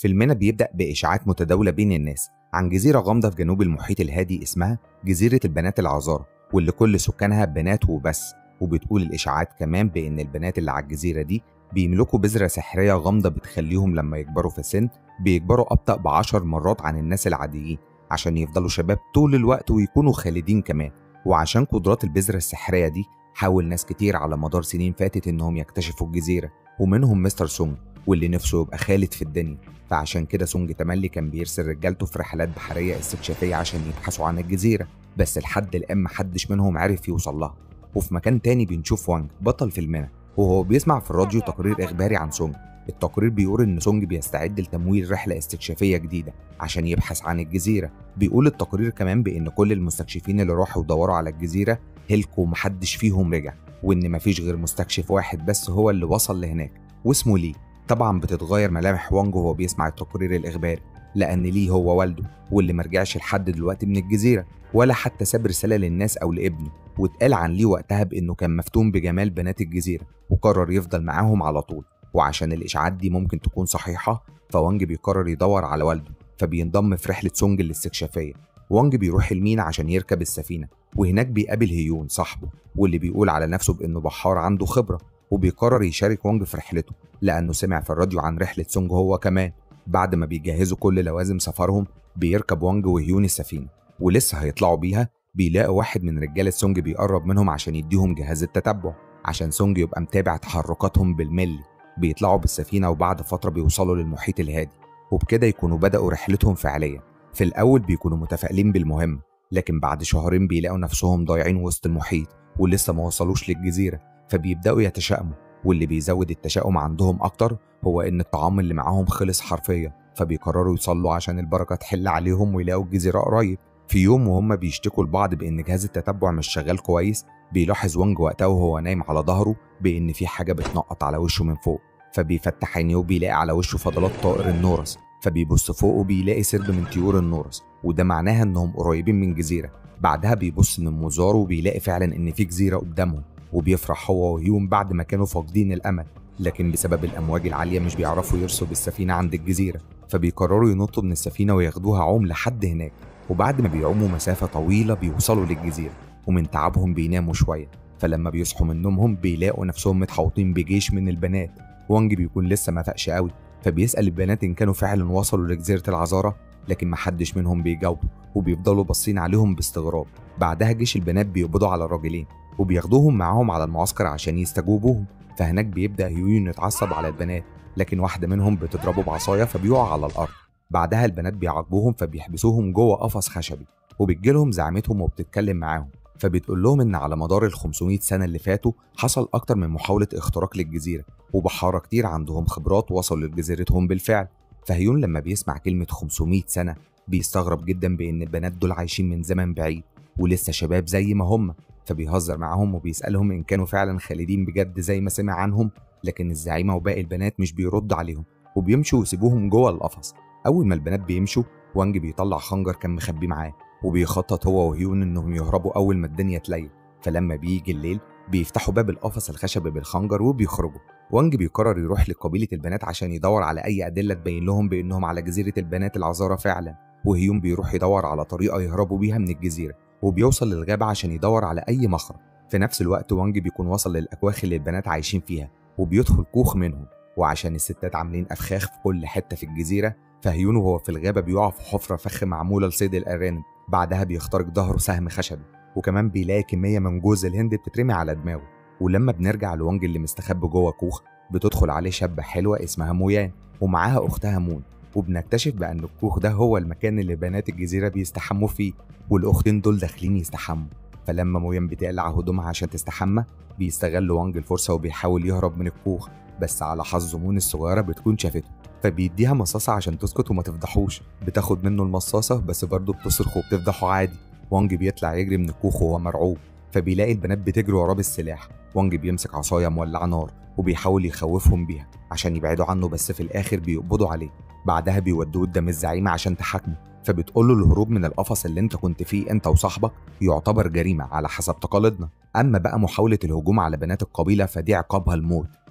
فيلمنا بيبدأ بإشاعات متداولة بين الناس عن جزيرة غامضة في جنوب المحيط الهادي اسمها جزيرة البنات العذارى واللي كل سكانها بنات وبس وبتقول الإشاعات كمان بإن البنات اللي على الجزيرة دي بيملكوا بذرة سحرية غامضة بتخليهم لما يكبروا في السن بيكبروا أبطأ بعشر مرات عن الناس العاديين عشان يفضلوا شباب طول الوقت ويكونوا خالدين كمان وعشان قدرات البذرة السحرية دي حاول ناس كتير على مدار سنين فاتت إنهم يكتشفوا الجزيرة ومنهم مستر سونج واللي نفسه يبقى خالد في الدنيا فعشان كده سونج تملي كان بيرسل رجالته في رحلات بحرية استكشافية عشان يبحثوا عن الجزيرة بس لحد الآن محدش منهم عرف يوصل لها وفي مكان تاني بنشوف وانج بطل فيلمنا وهو بيسمع في الراديو تقرير إخباري عن سونج التقرير بيقول إن سونج بيستعد لتمويل رحلة استكشافية جديدة عشان يبحث عن الجزيرة بيقول التقرير كمان بإن كل المستكشفين اللي راحوا يدوروا على الجزيرة هلكوا ومحدش فيهم رجع وإن مفيش غير مستكشف واحد بس هو اللي وصل لهناك واسمه ليه طبعا بتتغير ملامح وانج وهو بيسمع التقرير الإخباري لأن ليه هو والده واللي مرجعش لحد دلوقتي من الجزيرة ولا حتى ساب رسالة للناس أو لابنه واتقال عن ليه وقتها بإنه كان مفتون بجمال بنات الجزيرة وقرر يفضل معاهم على طول وعشان الإشاعات دي ممكن تكون صحيحة فوانج بيقرر يدور على والده فبينضم في رحلة سونج الاستكشافية وانج بيروح المينا عشان يركب السفينة وهناك بيقابل هيون صاحبه واللي بيقول على نفسه بإنه بحار عنده خبرة وبيقرر يشارك وانج في رحلته لأنه سمع في الراديو عن رحلة سونج هو كمان بعد ما بيجهزوا كل لوازم سفرهم بيركب وانج وهيون السفينة ولسه هيطلعوا بيها بيلاقوا واحد من رجالة سونج بيقرب منهم عشان يديهم جهاز التتبع عشان سونج يبقى متابع تحركاتهم بالملي بيطلعوا بالسفينة وبعد فترة بيوصلوا للمحيط الهادي وبكده يكونوا بدأوا رحلتهم فعليا في الأول بيكونوا متفائلين بالمهمة لكن بعد شهرين بيلاقوا نفسهم ضايعين وسط المحيط ولسه ما وصلوش للجزيرة فبيبدأوا يتشائموا واللي بيزود التشاؤم عندهم أكتر هو إن الطعام اللي معاهم خلص حرفيا فبيقرروا يصلوا عشان البركة تحل عليهم ويلاقوا الجزيرة قريب في يوم وهم بيشتكوا لبعض بإن جهاز التتبع مش شغال كويس بيلاحظ وانج وقتها وهو نايم على ظهره بإن في حاجة بتنقط على وشه من فوق فبيفتح عينيه وبيلاقي على وشه فضلات طائر النورس فبيبص فوق وبيلاقي سرب من طيور النورس وده معناها انهم قريبين من جزيره بعدها بيبص من منظاره وبيلاقي فعلا ان في جزيره قدامهم وبيفرح هو وهيوم بعد ما كانوا فاقدين الامل لكن بسبب الامواج العاليه مش بيعرفوا يرسوا بالسفينه عند الجزيره فبيقرروا ينطوا من السفينه وياخدوها عوم لحد هناك وبعد ما بيعوموا مسافه طويله بيوصلوا للجزيره ومن تعبهم بيناموا شويه فلما بيصحوا من نومهم بيلاقوا نفسهم متحوطين بجيش من البنات وانج بيكون لسه ما فاقش قوي فبيسأل البنات إن كانوا فعلا وصلوا لجزيرة العذارى لكن محدش منهم بيجاوبوا وبيفضلوا باصين عليهم باستغراب بعدها جيش البنات بيقبضوا على الراجلين وبياخدوهم معاهم على المعسكر عشان يستجوبوهم فهناك بيبدأ هيوين يتعصب على البنات لكن واحدة منهم بتضربه بعصاية فبيقع على الأرض بعدها البنات بيعاقبوهم فبيحبسوهم جوه قفص خشبي وبتجيلهم زعمتهم وبتتكلم معاهم فبتقول لهم ان على مدار ال 500 سنه اللي فاتوا حصل اكتر من محاوله اختراق للجزيره وبحاره كتير عندهم خبرات وصلوا لجزيرتهم بالفعل فهيون لما بيسمع كلمه 500 سنه بيستغرب جدا بان البنات دول عايشين من زمن بعيد ولسه شباب زي ما هم فبيهزر معاهم وبيسالهم ان كانوا فعلا خالدين بجد زي ما سمع عنهم لكن الزعيمه وباقي البنات مش بيرد عليهم وبيمشوا ويسيبوهم جوه القفص اول ما البنات بيمشوا وانج بيطلع خنجر كان مخبيه معاه وبيخطط هو وهيون انهم يهربوا اول ما الدنيا تليل فلما بيجي الليل بيفتحوا باب القفص الخشبي بالخنجر وبيخرجوا وانج بيقرر يروح لقبيلة البنات عشان يدور على أي أدلة تبين لهم بأنهم على جزيرة البنات العذارى فعلا وهيون بيروح يدور على طريقة يهربوا بيها من الجزيرة وبيوصل للغابة عشان يدور على أي مخرج في نفس الوقت وانج بيكون وصل للأكواخ اللي البنات عايشين فيها وبيدخل كوخ منهم وعشان الستات عاملين أفخاخ في كل حتة في الجزيرة فهيون وهو في الغابة بيقع في حفرة فخ معمولة لصيد الأرانب بعدها بيخترق ظهره سهم خشبي وكمان بيلاقي كمية من جوز الهند بتترمي على دماغه ولما بنرجع لوانج اللي مستخبي جوه كوخ بتدخل عليه شابة حلوة اسمها مويان ومعاها أختها مون وبنكتشف بأن الكوخ ده هو المكان اللي بنات الجزيرة بيستحموا فيه والأختين دول داخلين يستحموا فلما مويان بتقلع هدومها عشان تستحمى بيستغل وانج الفرصة وبيحاول يهرب من الكوخ بس على حظ مون الصغيرة بتكون شافته فبيديها مصاصة عشان تسكت وما تفضحوش بتاخد منه المصاصة بس برضه بتصرخ وبتفضحه عادي وانج بيطلع يجري من الكوخ وهو مرعوب فبيلاقي البنات بتجري وراه بالسلاح وانج بيمسك عصاية مولعة نار وبيحاول يخوفهم بيها عشان يبعدوا عنه بس في الآخر بيقبضوا عليه بعدها بيودوه قدام الزعيمة عشان تحاكمه فبتقول له الهروب من القفص اللي انت كنت فيه انت وصاحبك يعتبر جريمة على حسب تقاليدنا اما بقى محاولة الهجوم على بنات القبيلة فدي عقابها الموت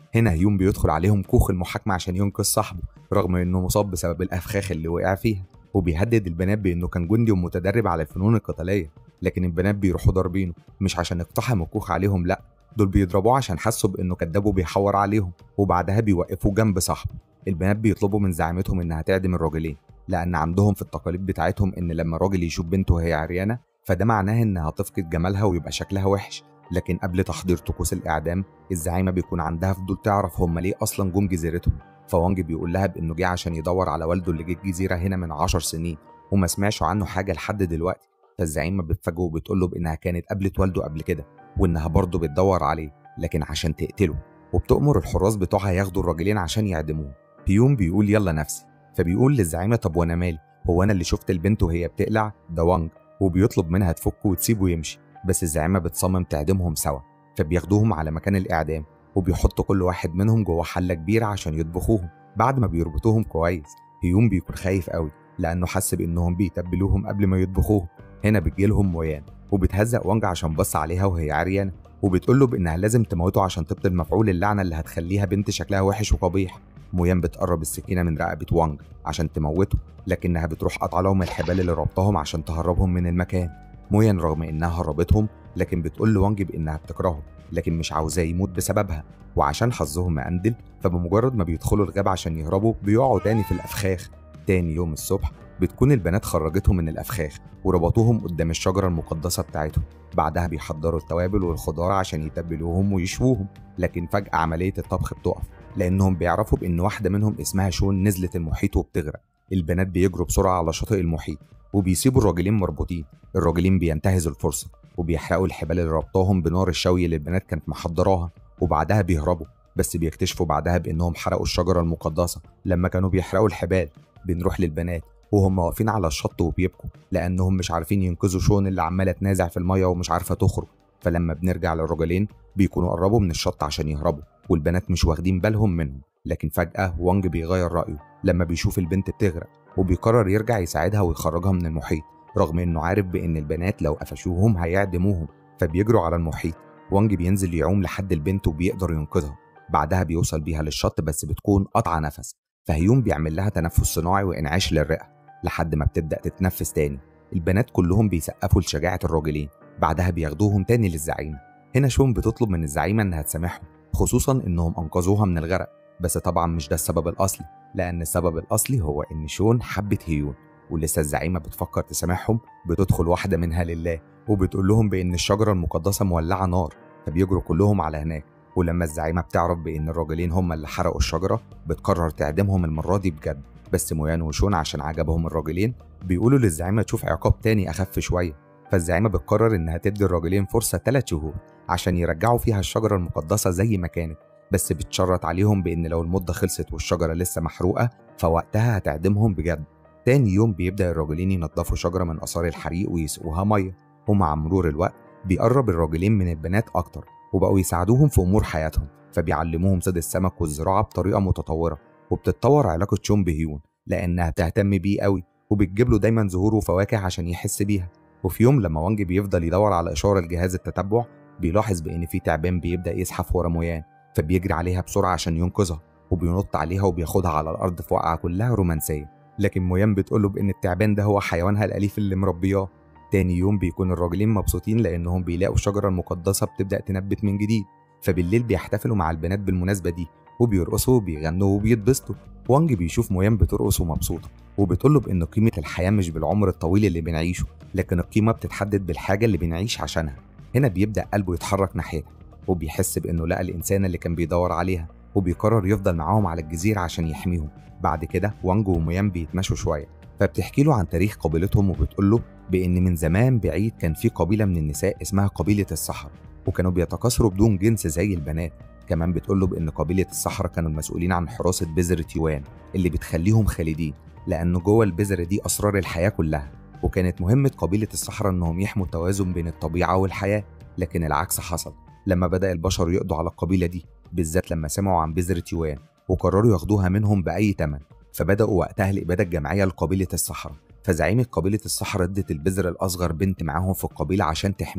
هنا هيوم بيدخل عليهم كوخ المحاكمة عشان ينقذ صاحبه رغم إنه مصاب بسبب الأفخاخ اللي وقع فيها وبيهدد البنات بإنه كان جندي ومتدرب على الفنون القتالية لكن البنات بيروحوا ضاربينه مش عشان اقتحم الكوخ عليهم لأ دول بيضربوه عشان حسوا بإنه كداب وبيحور عليهم وبعدها بيوقفوه جنب صاحبه البنات بيطلبوا من زعيمتهم إنها تعدم الراجلين لأن عندهم في التقاليد بتاعتهم إن لما الراجل يشوف بنته وهي عريانة فده معناه إنها تفقد جمالها ويبقى شكلها وحش لكن قبل تحضير طقوس الإعدام الزعيمة بيكون عندها فضول تعرف هم ليه أصلا جم جزيرتهم فوانج بيقول لها بإنه جه عشان يدور على والده اللي جه الجزيرة هنا من عشر سنين وما سمعش عنه حاجة لحد دلوقتي فالزعيمة بتفاجئه وبتقول له بإنها كانت قابلت والده قبل كده وإنها برضه بتدور عليه لكن عشان تقتله وبتأمر الحراس بتوعها ياخدوا الراجلين عشان يعدموه بيوم بيقول يلا نفسي فبيقول للزعيمة طب وأنا مالي هو أنا اللي شفت البنت وهي بتقلع ده وانج وبيطلب منها تفكه وتسيبه يمشي بس الزعيمة بتصمم تعدمهم سوا فبياخدوهم على مكان الإعدام وبيحطوا كل واحد منهم جوه حلة كبيرة عشان يطبخوهم بعد ما بيربطوهم كويس هيوم بيكون خايف قوي لأنه حس بإنهم بيتبلوهم قبل ما يطبخوهم هنا بتجيلهم مويان وبتهزق وانج عشان بص عليها وهي عريانة وبتقول له بإنها لازم تموته عشان تبطل مفعول اللعنة اللي هتخليها بنت شكلها وحش وقبيح مويان بتقرب السكينة من رقبة وانج عشان تموته لكنها بتروح قطع لهم الحبال اللي ربطهم عشان تهربهم من المكان مويان رغم إنها هربتهم لكن بتقول لوانج بإنها بتكرهه لكن مش عاوزاه يموت بسببها وعشان حظهم مقندل فبمجرد ما بيدخلوا الغابة عشان يهربوا بيقعوا تاني في الأفخاخ تاني يوم الصبح بتكون البنات خرجتهم من الأفخاخ وربطوهم قدام الشجرة المقدسة بتاعتهم بعدها بيحضروا التوابل والخضار عشان يتبلوهم ويشووهم لكن فجأة عملية الطبخ بتقف لأنهم بيعرفوا بإن واحدة منهم اسمها شون نزلت المحيط وبتغرق البنات بيجروا بسرعة على شاطئ المحيط وبيسيبوا الراجلين مربوطين الراجلين بينتهزوا الفرصة وبيحرقوا الحبال اللي ربطاهم بنار الشوي اللي البنات كانت محضراها وبعدها بيهربوا بس بيكتشفوا بعدها بإنهم حرقوا الشجرة المقدسة لما كانوا بيحرقوا الحبال بنروح للبنات وهم واقفين على الشط وبيبكوا لأنهم مش عارفين ينقذوا شون اللي عمالة تنازع في المية ومش عارفة تخرج فلما بنرجع للراجلين بيكونوا قربوا من الشط عشان يهربوا والبنات مش واخدين بالهم منهم لكن فجأة وانج بيغير رأيه لما بيشوف البنت بتغرق وبيقرر يرجع يساعدها ويخرجها من المحيط رغم انه عارف بان البنات لو قفشوهم هيعدموهم فبيجروا على المحيط وانج بينزل يعوم لحد البنت وبيقدر ينقذها بعدها بيوصل بيها للشط بس بتكون قطع نفس فهيوم بيعمل لها تنفس صناعي وانعاش للرئه لحد ما بتبدا تتنفس تاني البنات كلهم بيسقفوا لشجاعه الراجلين بعدها بياخدوهم تاني للزعيمه هنا شون بتطلب من الزعيمه انها تسامحهم خصوصا انهم انقذوها من الغرق بس طبعا مش ده السبب الاصلي لان السبب الاصلي هو ان شون حبت هيون ولسه الزعيمه بتفكر تسامحهم بتدخل واحده منها لله وبتقول لهم بان الشجره المقدسه مولعه نار فبيجروا كلهم على هناك ولما الزعيمه بتعرف بان الراجلين هم اللي حرقوا الشجره بتقرر تعدمهم المره دي بجد بس مويان وشون عشان عجبهم الراجلين بيقولوا للزعيمه تشوف عقاب تاني اخف شويه فالزعيمه بتقرر انها تدي الراجلين فرصه 3 شهور عشان يرجعوا فيها الشجره المقدسه زي ما كانت بس بتشرط عليهم بان لو المده خلصت والشجره لسه محروقه فوقتها هتعدمهم بجد تاني يوم بيبدا الراجلين ينضفوا شجره من اثار الحريق ويسقوها ميه ومع مرور الوقت بيقرب الراجلين من البنات اكتر وبقوا يساعدوهم في امور حياتهم فبيعلموهم صيد السمك والزراعه بطريقه متطوره وبتتطور علاقه شون بهيون لانها بتهتم بيه قوي وبتجيب له دايما زهور وفواكه عشان يحس بيها وفي يوم لما وانج بيفضل يدور على اشاره لجهاز التتبع بيلاحظ بان في تعبان بيبدا يزحف ورا مويان فبيجري عليها بسرعه عشان ينقذها وبينط عليها وبياخدها على الارض في وقعه كلها رومانسيه لكن مويان بتقوله بان التعبان ده هو حيوانها الاليف اللي مربياه تاني يوم بيكون الراجلين مبسوطين لانهم بيلاقوا الشجره المقدسه بتبدا تنبت من جديد فبالليل بيحتفلوا مع البنات بالمناسبه دي وبيرقصوا وبيغنوا وبيتبسطوا وانج بيشوف مويان بترقص ومبسوطه وبتقوله بان قيمه الحياه مش بالعمر الطويل اللي بنعيشه لكن القيمه بتتحدد بالحاجه اللي بنعيش عشانها هنا بيبدا قلبه يتحرك ناحيتها وبيحس بانه لقى الانسانه اللي كان بيدور عليها وبيقرر يفضل معاهم على الجزيره عشان يحميهم بعد كده وانجو وميان بيتمشوا شويه فبتحكي له عن تاريخ قبيلتهم وبتقول له بان من زمان بعيد كان في قبيله من النساء اسمها قبيله الصحراء وكانوا بيتكاثروا بدون جنس زي البنات كمان بتقول له بان قبيله الصحراء كانوا المسؤولين عن حراسه بذره يوان اللي بتخليهم خالدين لان جوه البذره دي اسرار الحياه كلها وكانت مهمه قبيله الصحراء انهم يحموا التوازن بين الطبيعه والحياه لكن العكس حصل لما بدا البشر يقضوا على القبيله دي بالذات لما سمعوا عن بذره يوان وقرروا ياخدوها منهم بأي تمن فبدأوا وقتها الإبادة الجماعية لقبيلة الصحراء فزعيمة قبيلة الصحراء ادت البذر الأصغر بنت معاهم في القبيلة عشان تحميها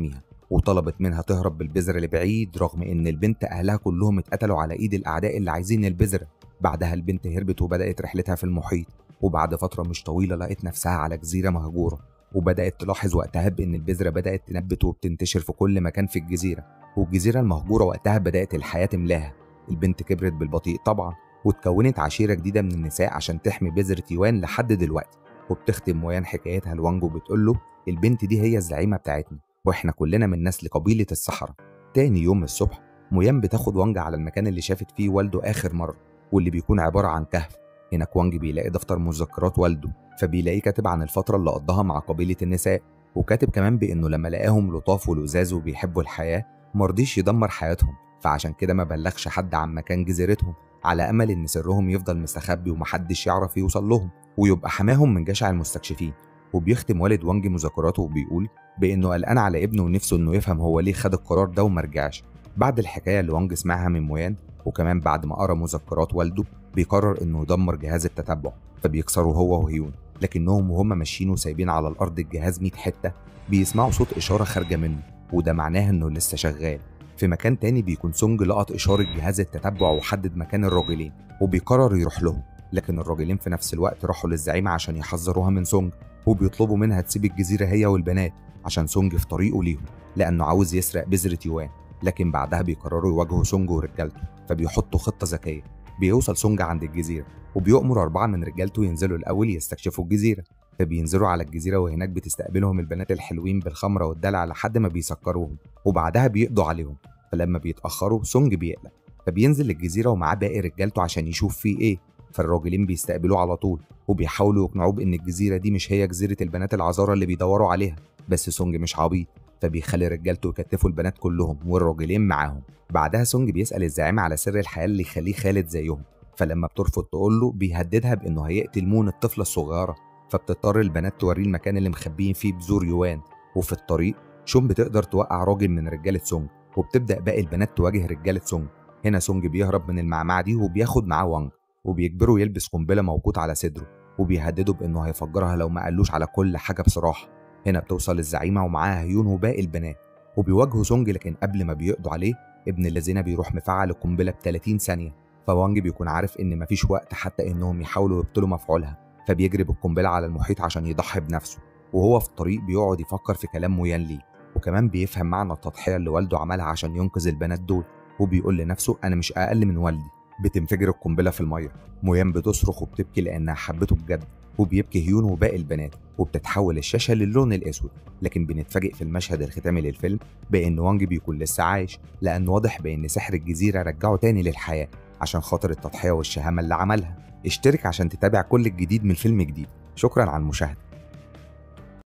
وطلبت منها تهرب بالبذرة لبعيد رغم إن البنت أهلها كلهم اتقتلوا على إيد الأعداء اللي عايزين البذرة بعدها البنت هربت وبدأت رحلتها في المحيط وبعد فترة مش طويلة لقت نفسها على جزيرة مهجورة وبدأت تلاحظ وقتها بإن البذرة بدأت تنبت وبتنتشر في كل مكان في الجزيرة والجزيرة المهجورة وقتها بدأت الحياة تملاها البنت كبرت بالبطيء طبعا واتكونت عشيرة جديدة من النساء عشان تحمي بذرة يوان لحد دلوقتي وبتختم مويان حكايتها لوانجو بتقول له البنت دي هي الزعيمة بتاعتنا واحنا كلنا من نسل قبيلة الصحراء تاني يوم الصبح مويان بتاخد وانج على المكان اللي شافت فيه والده آخر مرة واللي بيكون عبارة عن كهف هناك وانج بيلاقي دفتر مذكرات والده فبيلاقيه كاتب عن الفترة اللي قضاها مع قبيلة النساء وكاتب كمان بإنه لما لقاهم لطاف ولزاز وبيحبوا الحياة مرضيش يدمر حياتهم فعشان كده ما بلغش حد عن مكان جزيرتهم على أمل إن سرهم يفضل مستخبي ومحدش يعرف يوصل لهم ويبقى حماهم من جشع المستكشفين وبيختم والد وانج مذكراته وبيقول بإنه قلقان على ابنه ونفسه إنه يفهم هو ليه خد القرار ده ومرجعش بعد الحكاية اللي وانج سمعها من مويان وكمان بعد ما قرا مذكرات والده بيقرر إنه يدمر جهاز التتبع فبيكسره هو وهيون لكنهم وهم ماشيين وسايبين على الأرض الجهاز 100 حتة بيسمعوا صوت إشارة خارجة منه وده معناه إنه لسه شغال في مكان تاني بيكون سونج لقط إشارة جهاز التتبع وحدد مكان الراجلين وبيقرر يروح لهم لكن الراجلين في نفس الوقت راحوا للزعيمة عشان يحذروها من سونج وبيطلبوا منها تسيب الجزيرة هي والبنات عشان سونج في طريقه ليهم لأنه عاوز يسرق بذرة يوان لكن بعدها بيقرروا يواجهوا سونج ورجالته فبيحطوا خطة ذكية بيوصل سونج عند الجزيرة وبيأمر أربعة من رجالته ينزلوا الأول يستكشفوا الجزيرة فبينزلوا على الجزيرة وهناك بتستقبلهم البنات الحلوين بالخمرة والدلع لحد ما بيسكروهم وبعدها بيقضوا عليهم فلما بيتأخروا سونج بيقلق فبينزل الجزيرة ومعاه باقي رجالته عشان يشوف فيه إيه فالراجلين بيستقبلوه على طول وبيحاولوا يقنعوه بإن الجزيرة دي مش هي جزيرة البنات العذارى اللي بيدوروا عليها بس سونج مش عبيط فبيخلي رجالته يكتفوا البنات كلهم والراجلين معاهم بعدها سونج بيسأل الزعيم على سر الحياة اللي يخليه خالد زيهم فلما بترفض تقول له بيهددها بإنه هيقتل مون الطفلة الصغيرة فبتضطر البنات توريه المكان اللي مخبيين فيه بذور يوان وفي الطريق شون بتقدر توقع راجل من رجالة سونج وبتبدأ باقي البنات تواجه رجالة سونج هنا سونج بيهرب من المعمعة دي وبياخد معاه وانج وبيجبره يلبس قنبلة موقوت على صدره وبيهدده بإنه هيفجرها لو ما قالوش على كل حاجة بصراحة هنا بتوصل الزعيمة ومعاها هيون وباقي البنات وبيواجهوا سونج لكن قبل ما بيقضوا عليه ابن الذين بيروح مفعل القنبلة ب 30 ثانية فوانج بيكون عارف إن مفيش وقت حتى إنهم يحاولوا يبطلوا مفعولها فبيجري بالقنبلة على المحيط عشان يضحي بنفسه وهو في الطريق بيقعد يفكر في كلام مويان ليه وكمان بيفهم معنى التضحية اللي والده عملها عشان ينقذ البنات دول وبيقول لنفسه أنا مش أقل من والدي بتنفجر القنبلة في المية مويان بتصرخ وبتبكي لأنها حبته بجد وبيبكي هيون وباقي البنات وبتتحول الشاشة للون الأسود لكن بنتفاجئ في المشهد الختامي للفيلم بإن وانج بيكون لسه عايش لأن واضح بإن سحر الجزيرة رجعه تاني للحياة عشان خاطر التضحية والشهامة اللي عملها اشترك عشان تتابع كل الجديد من فيلم جديد شكرا على المشاهدة